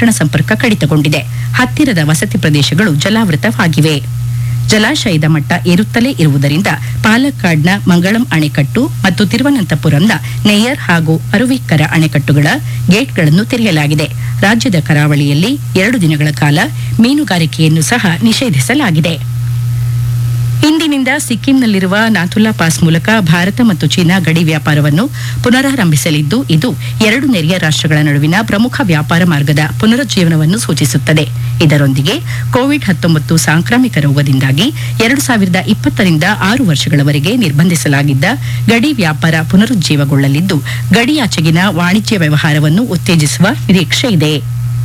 ಪಟ್ಟಣ ಸಂಪರ್ಕ ಕಡಿತಗೊಂಡಿದೆ ಹತ್ತಿರದ ವಸತಿ ಪ್ರದೇಶಗಳು ಜಲಾವೃತವಾಗಿವೆ ಜಲಾಶಯದ ಮಟ್ಟ ಏರುತ್ತಲೇ ಇರುವುದರಿಂದ ಪಾಲಕ್ಕಾಡ್ನ ಮಂಗಳಂ ಅಣೆಕಟ್ಟು ಮತ್ತು ತಿರುವನಂತಪುರಂನ ನೆಯ್ಯರ್ ಹಾಗೂ ಅರುವಿಕ್ಕರ ಅಣೆಕಟ್ಟುಗಳ ಗೇಟ್ಗಳನ್ನು ತೆರೆಯಲಾಗಿದೆ ರಾಜ್ಯದ ಕರಾವಳಿಯಲ್ಲಿ ಎರಡು ದಿನಗಳ ಕಾಲ ಮೀನುಗಾರಿಕೆಯನ್ನು ಸಹ ನಿಷೇಧಿಸಲಾಗಿದೆ ಇಂದಿನಿಂದ ಸಿಕ್ಕಿಂನಲ್ಲಿರುವ ನಾಥುಲಾ ಪಾಸ್ ಮೂಲಕ ಭಾರತ ಮತ್ತು ಚೀನಾ ಗಡಿ ವ್ಯಾಪಾರವನ್ನು ಪುನರಾರಂಭಿಸಲಿದ್ದು ಇದು ಎರಡು ನೆರೆಯ ರಾಷ್ಟ್ರಗಳ ನಡುವಿನ ಪ್ರಮುಖ ವ್ಯಾಪಾರ ಮಾರ್ಗದ ಪುನರುಜ್ಜೀವನವನ್ನು ಸೂಚಿಸುತ್ತದೆ ಇದರೊಂದಿಗೆ ಕೋವಿಡ್ ಹತ್ತೊಂಬತ್ತು ಸಾಂಕ್ರಾಮಿಕ ರೋಗದಿಂದಾಗಿ ಎರಡು ಸಾವಿರದ ಇಪ್ಪತ್ತರಿಂದ ಆರು ವರ್ಷಗಳವರೆಗೆ ನಿರ್ಬಂಧಿಸಲಾಗಿದ್ದ ಗಡಿ ವ್ಯಾಪಾರ ಪುನರುಜ್ಜೀವಗೊಳ್ಳಲಿದ್ದು ಗಡಿಯಾಚೆಗಿನ ವಾಣಿಜ್ಯ ವ್ಯವಹಾರವನ್ನು ಉತ್ತೇಜಿಸುವ ನಿರೀಕ್ಷೆ ಇದೆ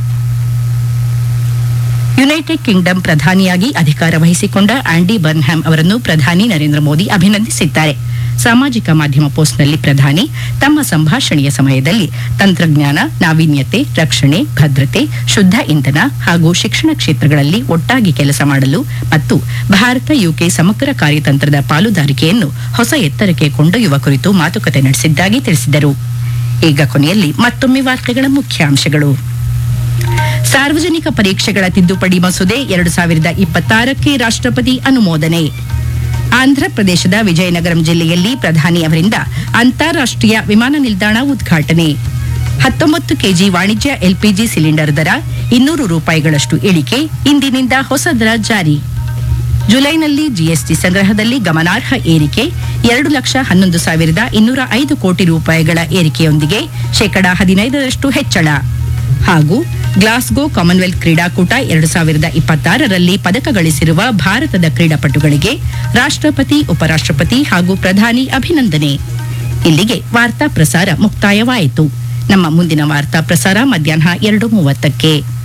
ಯುನೈಟೆಡ್ ಕಿಂಗ್ಡಮ್ ಪ್ರಧಾನಿಯಾಗಿ ಅಧಿಕಾರ ವಹಿಸಿಕೊಂಡ ಆಂಡಿ ಬರ್ನ್ಹ್ಯಾಮ್ ಅವರನ್ನು ಪ್ರಧಾನಿ ನರೇಂದ್ರ ಮೋದಿ ಅಭಿನಂದಿಸಿದ್ದಾರೆ ಸಾಮಾಜಿಕ ಮಾಧ್ಯಮ ಪೋಸ್ಟ್ನಲ್ಲಿ ಪ್ರಧಾನಿ ತಮ್ಮ ಸಂಭಾಷಣೆಯ ಸಮಯದಲ್ಲಿ ತಂತ್ರಜ್ಞಾನ ನಾವೀನ್ಯತೆ ರಕ್ಷಣೆ ಭದ್ರತೆ ಶುದ್ಧ ಇಂಧನ ಹಾಗೂ ಶಿಕ್ಷಣ ಕ್ಷೇತ್ರಗಳಲ್ಲಿ ಒಟ್ಟಾಗಿ ಕೆಲಸ ಮಾಡಲು ಮತ್ತು ಭಾರತ ಯುಕೆ ಸಮಗ್ರ ಕಾರ್ಯತಂತ್ರದ ಪಾಲುದಾರಿಕೆಯನ್ನು ಹೊಸ ಎತ್ತರಕ್ಕೆ ಕೊಂಡೊಯ್ಯುವ ಕುರಿತು ಮಾತುಕತೆ ನಡೆಸಿದ್ದಾಗಿ ತಿಳಿಸಿದರು ಈಗ ಕೊನೆಯಲ್ಲಿ ಮತ್ತೊಮ್ಮೆ ವಾರ್ತೆಗಳ ಮುಖ್ಯಾಂಶಗಳು ಸಾರ್ವಜನಿಕ ಪರೀಕ್ಷೆಗಳ ತಿದ್ದುಪಡಿ ಮಸೂದೆ ಎರಡು ಸಾವಿರದ ಇಪ್ಪತ್ತಾರಕ್ಕೆ ರಾಷ್ಟ್ರಪತಿ ಅನುಮೋದನೆ ಆಂಧ್ರಪ್ರದೇಶದ ವಿಜಯನಗರಂ ಜಿಲ್ಲೆಯಲ್ಲಿ ಪ್ರಧಾನಿ ಅವರಿಂದ ಅಂತಾರಾಷ್ಟೀಯ ವಿಮಾನ ನಿಲ್ದಾಣ ಉದ್ಘಾಟನೆ ಹತ್ತೊಂಬತ್ತು ಕೆಜಿ ವಾಣಿಜ್ಯ ಎಲ್ಪಿಜಿ ಸಿಲಿಂಡರ್ ದರ ಇನ್ನೂರು ರೂಪಾಯಿಗಳಷ್ಟು ಇಳಿಕೆ ಇಂದಿನಿಂದ ಹೊಸ ದರ ಜಾರಿ ಜುಲೈನಲ್ಲಿ ಜಿಎಸ್ಟಿ ಸಂಗ್ರಹದಲ್ಲಿ ಗಮನಾರ್ಹ ಏರಿಕೆ ಎರಡು ಲಕ್ಷ ಹನ್ನೊಂದು ಸಾವಿರದ ಇನ್ನೂರ ಐದು ಕೋಟಿ ರೂಪಾಯಿಗಳ ಏರಿಕೆಯೊಂದಿಗೆ ಶೇಕಡಾ ಹದಿನೈದರಷ್ಟು ಹೆಚ್ಚಳ ಹಾಗೂ ಗ್ಲಾಸ್ಗೋ ಕಾಮನ್ವೆಲ್ತ್ ಕ್ರೀಡಾಕೂಟ ಎರಡು ಸಾವಿರದ ಇಪ್ಪತ್ತಾರರಲ್ಲಿ ಪದಕ ಗಳಿಸಿರುವ ಭಾರತದ ಕ್ರೀಡಾಪಟುಗಳಿಗೆ ರಾಷ್ಟ್ರಪತಿ ಉಪರಾಷ್ಟ್ರಪತಿ ಹಾಗೂ ಪ್ರಧಾನಿ ಅಭಿನಂದನೆ ಇಲ್ಲಿಗೆ ವಾರ್ತಾ ಪ್ರಸಾರ ಮುಕ್ತಾಯವಾಯಿತು ನಮ್ಮ ಮುಂದಿನ ವಾರ್ತಾ ಪ್ರಸಾರ ಮಧ್ಯಾಹ್ನ ಎರಡು ಮೂವತ್ತಕ್ಕೆ